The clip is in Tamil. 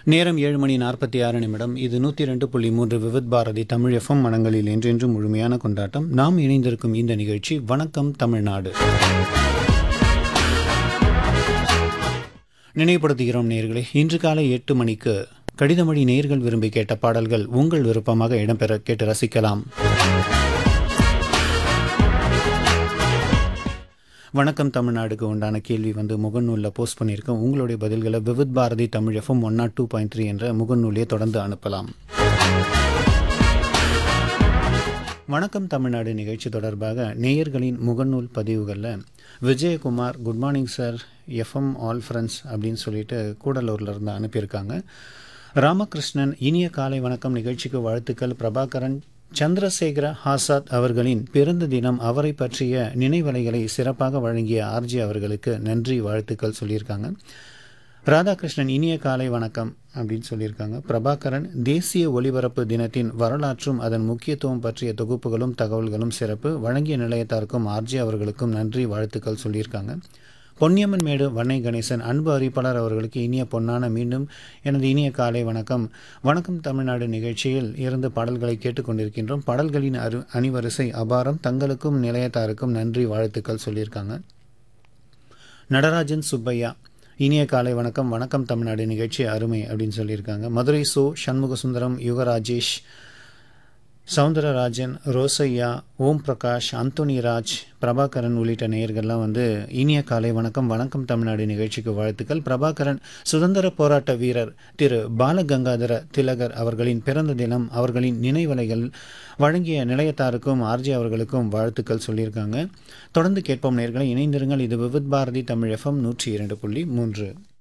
நேரம் ஏழு மணி நாற்பத்தி ஆறு நிமிடம் இது நூற்றி ரெண்டு புள்ளி மூன்று விவித் பாரதி தமிழ் எஃப்எம் மனங்களில் என்றென்றும் முழுமையான கொண்டாட்டம் நாம் இணைந்திருக்கும் இந்த நிகழ்ச்சி வணக்கம் தமிழ்நாடு நினைவுபடுத்துகிறோம் நேயர்களே இன்று காலை எட்டு மணிக்கு கடிதமொழி நேயர்கள் விரும்பி கேட்ட பாடல்கள் உங்கள் விருப்பமாக இடம்பெற கேட்டு ரசிக்கலாம் வணக்கம் தமிழ்நாடுக்கு உண்டான கேள்வி வந்து முகநூலில் போஸ்ட் பண்ணியிருக்கோம் உங்களுடைய பதில்களை Vividh Bharati Tamil FM one naught two point three என்ற முகநூலியை தொடர்ந்து அனுப்பலாம் வணக்கம் தமிழ்நாடு நிகழ்ச்சி தொடர்பாக நேயர்களின் முகநூல் பதிவுகளில் Vijayakumar good morning sir FM all friends அப்படின்னு சொல்லிட்டு கூடலூர்ல இருந்து அனுப்பியிருக்காங்க ராமகிருஷ்ணன் இனிய காலை வணக்கம் நிகழ்ச்சிக்கு வாழ்த்துக்கள் பிரபாகரன் சந்திரசேகர ஆசாத் அவர்களின் பிறந்த தினம் அவரை பற்றிய நினைவலைகளை சிறப்பாக வழங்கிய ஆர்ஜி அவர்களுக்கு நன்றி வாழ்த்துக்கள் சொல்லியிருக்காங்க ராதாகிருஷ்ணன் இனிய காலை வணக்கம் அப்படின்னு சொல்லியிருக்காங்க பிரபாகரன் தேசிய ஒலிபரப்பு தினத்தின் வரலாற்றும் அதன் முக்கியத்துவம் பற்றிய தொகுப்புகளும் தகவல்களும் சிறப்பு வழங்கிய நிலையத்தாருக்கும் ஆர்ஜி அவர்களுக்கும் நன்றி வாழ்த்துக்கள் சொல்லியிருக்காங்க பொன்னியம்மன் மேடு வன்னை கணேசன் அன்பு அறிவிப்பாளர் அவர்களுக்கு இனிய பொன்னான மீண்டும் எனது இனிய காலை வணக்கம் வணக்கம் தமிழ்நாடு நிகழ்ச்சியில் இருந்து பாடல்களை கேட்டுக்கொண்டிருக்கின்றோம் பாடல்களின் அரு அணிவரிசை அபாரம் தங்களுக்கும் நிலையத்தாருக்கும் நன்றி வாழ்த்துக்கள் சொல்லியிருக்காங்க நடராஜன் சுப்பையா இனிய காலை வணக்கம் வணக்கம் தமிழ்நாடு நிகழ்ச்சி அருமை அப்படின்னு சொல்லியிருக்காங்க மதுரை சோ சண்முக சுந்தரம் யுகராஜேஷ் சவுந்தரராஜன் ரோசையா ஓம் பிரகாஷ் அந்தோனிராஜ் பிரபாகரன் உள்ளிட்ட நேயர்கள்லாம் வந்து இனிய காலை வணக்கம் வணக்கம் தமிழ்நாடு நிகழ்ச்சிக்கு வாழ்த்துக்கள் பிரபாகரன் சுதந்திர போராட்ட வீரர் திரு பாலகங்காதர திலகர் அவர்களின் பிறந்த தினம் அவர்களின் நினைவலைகள் வழங்கிய நிலையத்தாருக்கும் ஆர்ஜி அவர்களுக்கும் வாழ்த்துக்கள் சொல்லியிருக்காங்க தொடர்ந்து கேட்போம் நேர்களை இணைந்திருங்கள் இது விவித் பாரதி தமிழ் எஃப்எம் நூற்றி இரண்டு புள்ளி மூன்று